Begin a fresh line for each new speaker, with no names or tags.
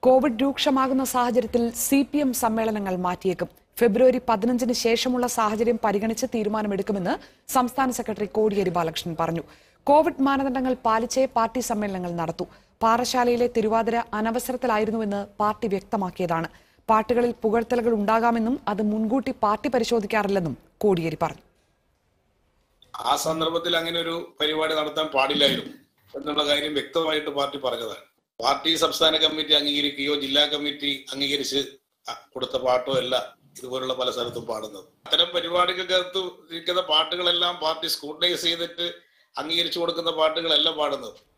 Covid രൂക്ഷമാകുന്ന സാഹചര്യത്തിൽ C P M സമ്മേളനങ്ങൾ മാറ്റിയേക്കും ഫെബ്രുവരി പതിനഞ്ചിന് ശേഷമുള്ള സാഹചര്യം പരിഗണിച്ച് തീരുമാനമെടുക്കുമെന്ന് സംസ്ഥാന സെക്രട്ടറി കോടിയേരി ബാലകൃഷ്ണൻ പറഞ്ഞു കോവിഡ് മാനദണ്ഡങ്ങൾ പാലിച്ചേ പാർട്ടി സമ്മേളനങ്ങൾ നടത്തൂ പാറശാലയിലെ തിരുവാതിര അനവസരത്തിലായിരുന്നുവെന്ന് പാർട്ടി വ്യക്തമാക്കിയതാണ് പാട്ടുകളിൽ പുകഴ്ത്തലുകൾ ഉണ്ടാകാമെന്നും അത് മുൻകൂട്ടി പാർട്ടി പരിശോധിക്കാറില്ലെന്നും കോടിയേരി പറഞ്ഞു
ആ സന്ദർഭത്തിൽ അങ്ങനെ ഒരു പരിപാടി നടത്താൻ പാടില്ലായിരുന്നു എന്നുള്ള കാര്യം വ്യക്തമായിട്ട് പാർട്ടി പറഞ്ഞതാണ് പാർട്ടി സംസ്ഥാന കമ്മിറ്റി അംഗീകരിക്കുകയോ ജില്ലാ കമ്മിറ്റി അംഗീകരിച്ച് അ- കൊടുത്ത പാട്ടോ അല്ല ഇതുപോലുള്ള പല സ്ഥലത്തും പാടുന്നത് അത്തരം പരിപാടികൾക്കകത്ത് ഇരിക്കുന്ന പാട്ടുകളെല്ലാം പാർട്ടി സ്ക്രൂട്ടനൈസ് ചെയ്തിട്ട് അംഗീകരിച്ചു കൊടുക്കുന്ന പാട്ടുകളല്ല പാടുന്നത്